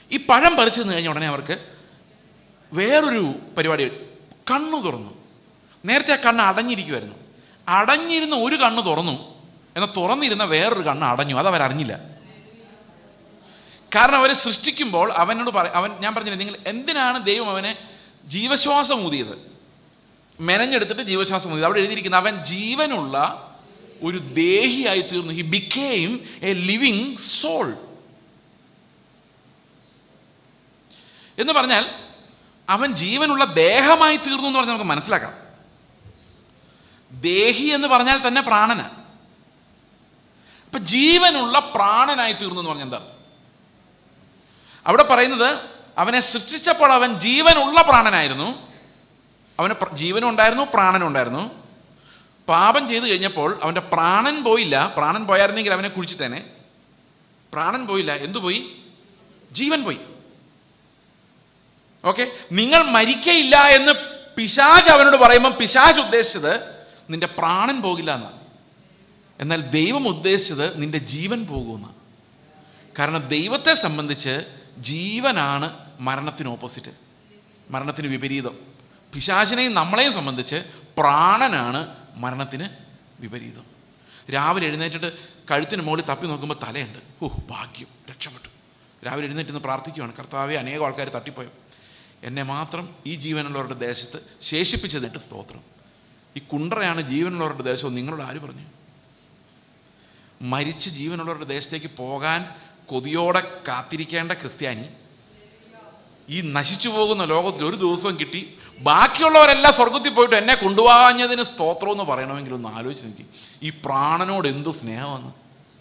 ഈ പഴം പറിച്ചു നിന്ന് കഴിഞ്ഞ ഉടനെ അവർക്ക് വേറൊരു പരിപാടി കണ്ണു തുറന്നു നേരത്തെ ആ കണ്ണ് അടഞ്ഞിരിക്കുമായിരുന്നു അടഞ്ഞിരുന്ന ഒരു കണ്ണ് തുറന്നു എന്നാൽ തുറന്നിരുന്ന വേറൊരു കണ്ണ് അടഞ്ഞു അത് അവരറിഞ്ഞില്ല കാരണം അവരെ സൃഷ്ടിക്കുമ്പോൾ അവനോട് പറ അവൻ ഞാൻ പറഞ്ഞില്ല നിങ്ങൾ എന്തിനാണ് ദൈവം അവനെ ജീവശ്വാസം ഊതിയത് മെനഞ്ഞെടുത്തിട്ട് ജീവശ്വാസം ഊതിയത് അവിടെ എഴുതിയിരിക്കുന്ന അവൻ ജീവനുള്ള ഒരു ദേഹിയായി തീർന്നു he became a living soul എന്ന് പറഞ്ഞാൽ അവൻ ജീവനുള്ള ദേഹമായി തീർന്നു എന്ന് പറഞ്ഞാൽ നമുക്ക് മനസ്സിലാക്കാം ദേഹി എന്ന് പറഞ്ഞാൽ തന്നെ പ്രാണന അപ്പൊ ജീവനുള്ള പ്രാണനായി തീർന്നു എന്ന് പറഞ്ഞാൽ എന്താ അർത്ഥം? അവിടെ പറയുന്നത് അവനെ സൃഷ്ടിച്ചപ്പോൾ അവൻ ജീവനുള്ള പ്രാണനായിരുന്നു അവന് പ്ര- ജീവനും ഉണ്ടായിരുന്നു പ്രാണനും ഉണ്ടായിരുന്നു പാപം ചെയ്തു കഴിഞ്ഞപ്പോൾ അവൻ്റെ പ്രാണൻ പോയില്ല പ്രാണൻ പോയായിരുന്നെങ്കിൽ അവനെ കുഴിച്ചിട്ടേനെ പ്രാണൻ പോയില്ല എന്തു പോയി ജീവൻ പോയി ഓക്കെ നിങ്ങൾ മരിക്കയില്ല എന്ന് പിശാജ് അവനോട് പറയുമ്പോൾ പിശാജ് ഉദ്ദേശിച്ചത് നിന്റെ പ്രാണൻ പോകില്ല എന്നാണ് എന്നാൽ ദൈവം ഉദ്ദേശിച്ചത് നിന്റെ ജീവൻ പോകുമെന്നാണ് കാരണം ദൈവത്തെ സംബന്ധിച്ച് ജീവനാണ് മരണത്തിന് ഓപ്പോസിറ്റ് മരണത്തിന് വിപരീതം പിശാചിനെയും നമ്മളെയും സംബന്ധിച്ച് പ്രാണനാണ് മരണത്തിന് വിപരീതം രാവിലെ എഴുന്നേറ്റിട്ട് കഴുത്തിന് മുകളിൽ തപ്പി നോക്കുമ്പോൾ തലയുണ്ട് ഓ ഭാഗ്യം രക്ഷപ്പെട്ടു രാവിലെ എഴുന്നേറ്റ് നിന്ന് പ്രാർത്ഥിക്കുകയാണ് കർത്താവെ അനേകം ആൾക്കാർ തട്ടിപ്പോയോ എന്നെ മാത്രം ഈ ജീവനുള്ളവരുടെ ദേശത്ത് ശേഷിപ്പിച്ചതിട്ട് സ്തോത്രം ഈ കുണ്ടറയാണ് ജീവനുള്ളവരുടെ ദേശവും നിങ്ങളോട് ആര് പറഞ്ഞു മരിച്ച് ജീവനുള്ളവരുടെ ദേശത്തേക്ക് പോകാൻ കൊതിയോടെ കാത്തിരിക്കേണ്ട ക്രിസ്ത്യാനി ഈ നശിച്ചു പോകുന്ന ലോകത്തിൽ ഒരു ദിവസവും കിട്ടി ബാക്കിയുള്ളവരെല്ലാം സ്വർഗത്തിൽ പോയിട്ട് എന്നെ കൊണ്ടുപോകാഞ്ഞതിന് സ്തോത്രം എന്ന് പറയണമെങ്കിൽ ഒന്ന് ആലോചിച്ച് നോക്കി ഈ പ്രാണനോട് എന്ത് സ്നേഹമാണ്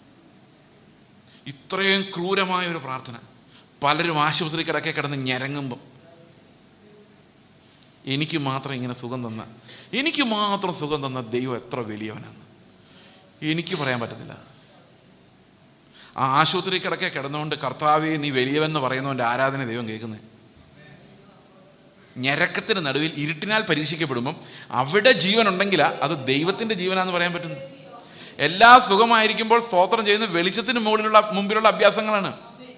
ഇത്രയും ക്രൂരമായ ഒരു പ്രാർത്ഥന പലരും ആശുപത്രി കിടക്കെ കിടന്ന് ഞരങ്ങുമ്പം എനിക്ക് മാത്രം ഇങ്ങനെ സുഖം തന്ന എനിക്ക് മാത്രം സുഖം തന്ന ദൈവം എത്ര വലിയവനാണ് എനിക്ക് പറയാൻ പറ്റത്തില്ല ആ ആശുപത്രി കിടക്കെ കിടന്നുകൊണ്ട് കർത്താവെ നീ വലിയവൻ എന്ന് പറയുന്നവൻ്റെ ആരാധന ദൈവം കേൾക്കുന്നത് ഞരക്കത്തിന് നടുവിൽ ഇരുട്ടിനാൽ പരീക്ഷിക്കപ്പെടുമ്പം അവിടെ ജീവൻ ഉണ്ടെങ്കിലാ അത് ദൈവത്തിൻ്റെ ജീവനാന്ന് പറയാൻ പറ്റുന്നു എല്ലാ സുഖമായിരിക്കുമ്പോൾ സ്തോത്രം ചെയ്യുന്ന വെളിച്ചത്തിന് മുകളിലുള്ള മുമ്പിലുള്ള അഭ്യാസങ്ങളാണ്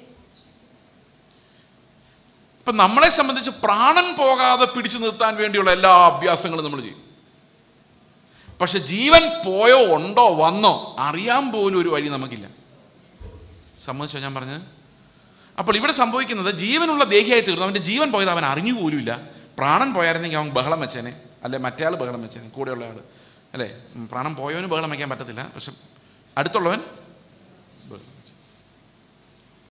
ഇപ്പം നമ്മളെ സംബന്ധിച്ച് പ്രാണൻ പോകാതെ പിടിച്ചു നിർത്താൻ വേണ്ടിയുള്ള എല്ലാ അഭ്യാസങ്ങളും നമ്മൾ ചെയ്യും പക്ഷെ ജീവൻ പോയോ ഉണ്ടോ വന്നോ അറിയാൻ പോലും ഒരു വഴി നമുക്കില്ല സമ്മതിച്ചോ ഞാൻ പറഞ്ഞത് അപ്പോൾ ഇവിടെ സംഭവിക്കുന്നത് ജീവനുള്ള ദേഹിയായി തീർന്നു അവൻ്റെ ജീവൻ പോയത് അവൻ അറിഞ്ഞു പോലുമില്ല പ്രാണൻ പോയായിരുന്നെങ്കിൽ അവൻ ബഹളം വെച്ചേനെ അല്ലെ മറ്റേ ആൾ ബഹളം വെച്ചേനെ കൂടെയുള്ള ആൾ അല്ലേ ഉം, പ്രാണൻ പോയവന് ബഹളം വയ്ക്കാൻ പറ്റത്തില്ല പക്ഷെ അടുത്തുള്ളവൻ